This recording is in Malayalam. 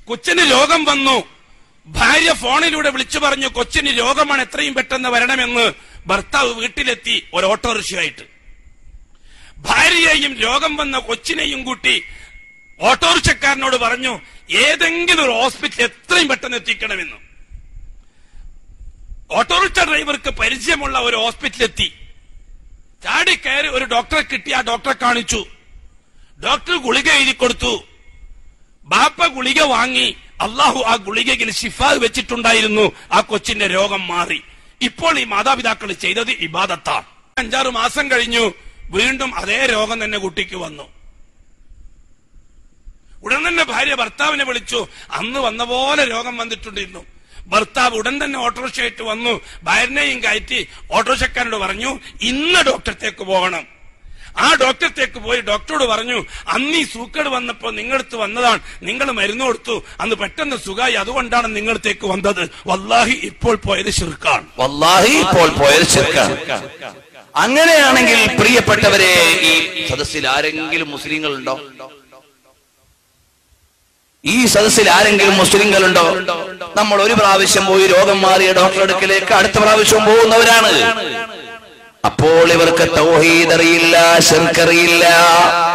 കൊച്ചിന് രോഗം വന്നു ഭാര്യ ഫോണിലൂടെ വിളിച്ചു പറഞ്ഞു കൊച്ചിന് രോഗമാണ് എത്രയും പെട്ടെന്ന് വരണമെന്ന് ഭർത്താവ് വീട്ടിലെത്തി ഒരു ഓട്ടോറിക്ഷയായിട്ട് ഭാര്യയെയും രോഗം വന്ന കൊച്ചിനെയും കൂട്ടി ഓട്ടോറിക്ഷക്കാരനോട് പറഞ്ഞു ഏതെങ്കിലും ഒരു ഹോസ്പിറ്റൽ എത്രയും പെട്ടെന്ന് എത്തിക്കണമെന്ന് ഓട്ടോറിക്ഷ ഡ്രൈവർക്ക് പരിചയമുള്ള ഒരു ഹോസ്പിറ്റലെത്തി ചാടി കയറി ഒരു ഡോക്ടറെ കിട്ടി ആ ഡോക്ടറെ കാണിച്ചു ഡോക്ടർ ഗുളിക എഴുതി കൊടുത്തു ബാപ്പ ഗുളിക വാങ്ങി അള്ളാഹു ആ ഗുളികയിൽ ഷിഫാ വെച്ചിട്ടുണ്ടായിരുന്നു ആ കൊച്ചിന്റെ രോഗം മാറി ഇപ്പോൾ ഈ മാതാപിതാക്കൾ ചെയ്തത് ഇബാദത്താണ് അഞ്ചാറ് മാസം കഴിഞ്ഞു വീണ്ടും അതേ രോഗം തന്നെ കുട്ടിക്ക് വന്നു ഉടൻ തന്നെ ഭാര്യ ഭർത്താവിനെ വിളിച്ചു അന്ന് വന്ന പോലെ രോഗം വന്നിട്ടുണ്ടിരുന്നു ഭർത്താവ് ഉടൻ തന്നെ ഓട്ടോറിക്ഷയായിട്ട് വന്നു ഭാര്യനെയും കയറ്റി ഓട്ടോറിക്ഷക്കാരനോട് പറഞ്ഞു ഇന്ന് ഡോക്ടറത്തേക്ക് പോകണം ആ ഡോക്ടറത്തേക്ക് പോയി ഡോക്ടറോട് പറഞ്ഞു അന്ന് ഈ സൂക്കേട് വന്നപ്പോ നിങ്ങളടുത്ത് വന്നതാണ് നിങ്ങൾ മരുന്ന് കൊടുത്തു അന്ന് പെട്ടെന്ന് സുഖമായി അതുകൊണ്ടാണ് നിങ്ങളടുത്തേക്ക് വന്നത് വല്ലാഹി ഇപ്പോൾ പോയത് ശിർക്കാണ് വല്ലാഹി ഇപ്പോൾ പോയത് ശിർക്കാണ് അങ്ങനെയാണെങ്കിൽ പ്രിയപ്പെട്ടവരെ ഈ സദസ്സിൽ ആരെങ്കിലും മുസ്ലിങ്ങളുണ്ടോ ഈ സദസ്സിൽ ആരെങ്കിലും മുസ്ലിങ്ങളുണ്ടോ നമ്മൾ ഒരു പ്രാവശ്യം പോയി രോഗം മാറിയ ഡോക്ടറെ അടുക്കലേക്ക് അടുത്ത പ്രാവശ്യം പോകുന്നവരാണ് അപ്പോൾ ഇവർക്ക് തൗഹീദ് അറിയില്ല ശിർക്ക് അറിയില്ല